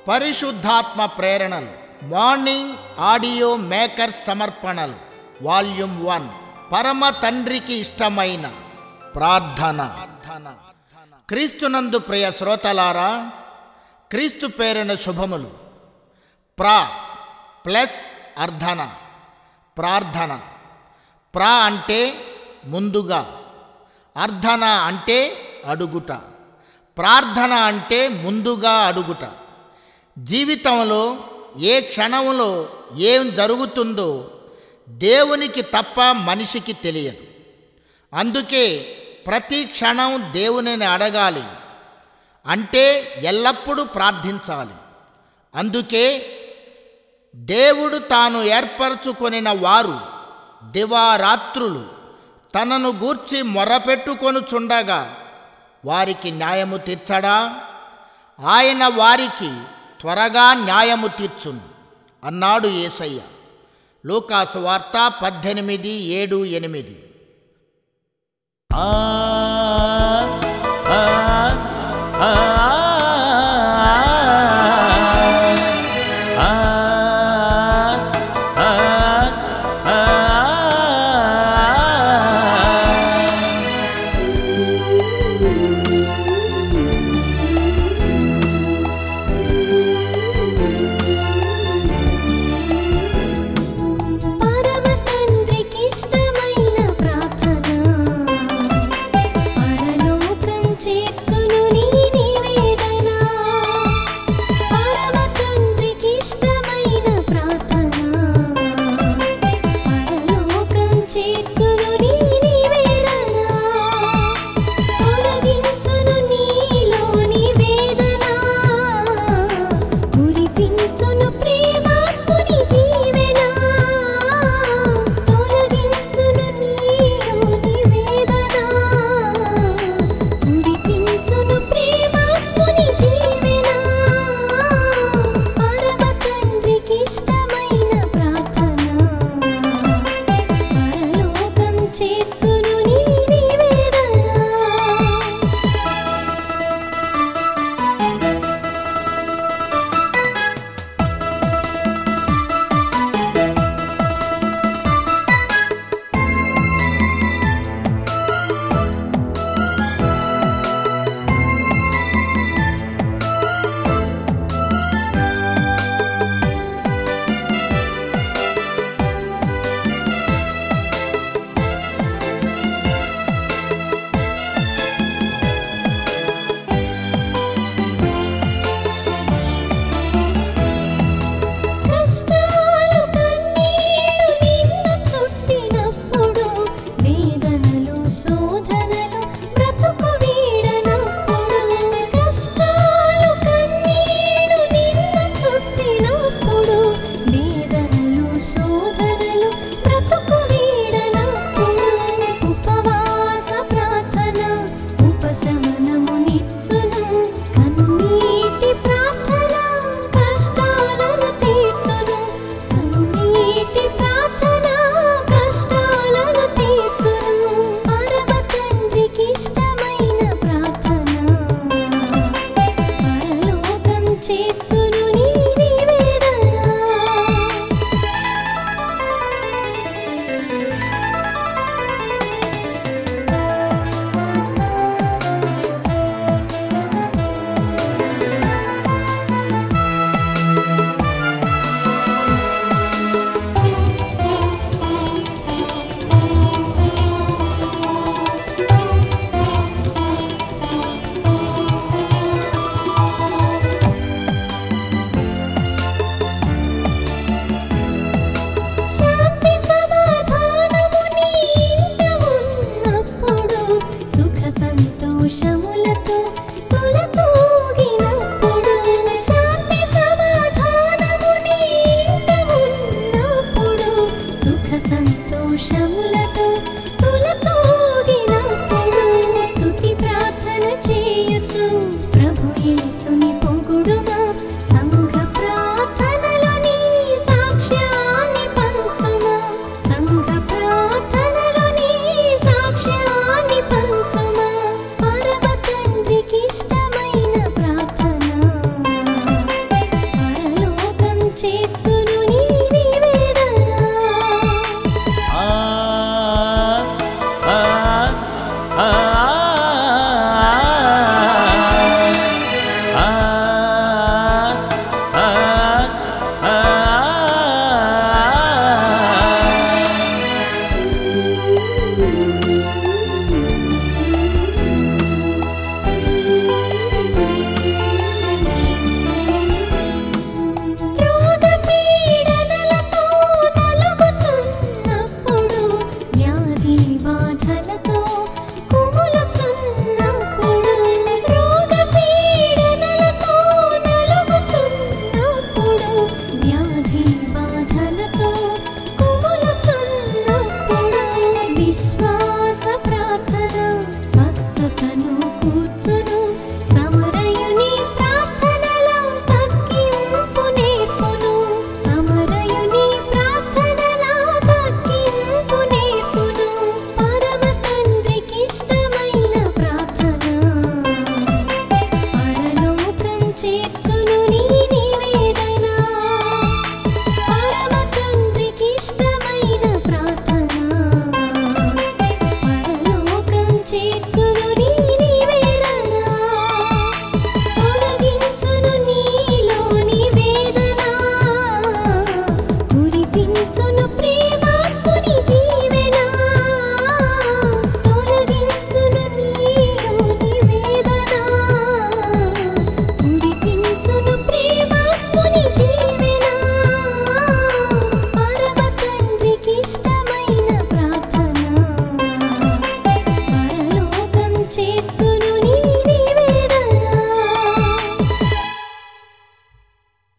పరిశుద్ధాత్మ ప్రేరణలు morning audio maker సమర్పణలు వాల్యూమ్ వన్ పరమ తండ్రికి ఇష్టమైన ప్రార్థన క్రీస్తునందు ప్రియ శ్రోతలారా క్రీస్తు పేరిన శుభములు ప్రా ప్లస్ అర్ధన ప్రార్థన ప్రా అంటే ముందుగా అర్ధన అంటే అడుగుట ప్రార్థన అంటే ముందుగా అడుగుట జీవితంలో ఏ క్షణంలో ఏం జరుగుతుందో దేవునికి తప్ప మనిషికి తెలియదు అందుకే ప్రతి క్షణం దేవునిని అడగాలి అంటే ఎల్లప్పుడూ ప్రార్థించాలి అందుకే దేవుడు తాను ఏర్పరచుకొనిన వారు దివారాత్రులు తనను గూర్చి మొరపెట్టుకొనుచుండగా వారికి న్యాయము తీర్చడా ఆయన వారికి త్వరగా న్యాయము తీర్చును అన్నాడు ఏసయ్య లూకాసు వార్త పద్దెనిమిది ఏడు ఎనిమిది ఆ ఆ ఆ ఆ పరమ తండ్రికి ఇష్టమైన ప్రార్థన పరలోకం చేర్చును నీ నివేదన పరమ తండ్రికి ఇష్టమైన ప్రార్థన పరలోకం చేర్చును నీ నివేదన తొలగించును నీలోని వేదన కురిపించును ప్రేమాత్ముని దీవెన తొలగించును నీలోని వేదన కురిపించును ప్రేమాత్ముని దీవెన పరమ తండ్రికి ఇష్టమైన ప్రార్థన పరలోకం చేర్చును నీ నివేదన కష్టాలు కన్నీళ్లు నిన్ను చుట్టినప్పుడు వేదనలు శోధనలు బ్రతుకు వీడనప్పుడు కష్టాలు కన్నీళ్లు నిన్ను చుట్టినప్పుడు వేదనలు శోధనలు బ్రతుకు వీడనప్పుడు ఉపవాస ప్రార్థన ఉపశమనము నిచ్చును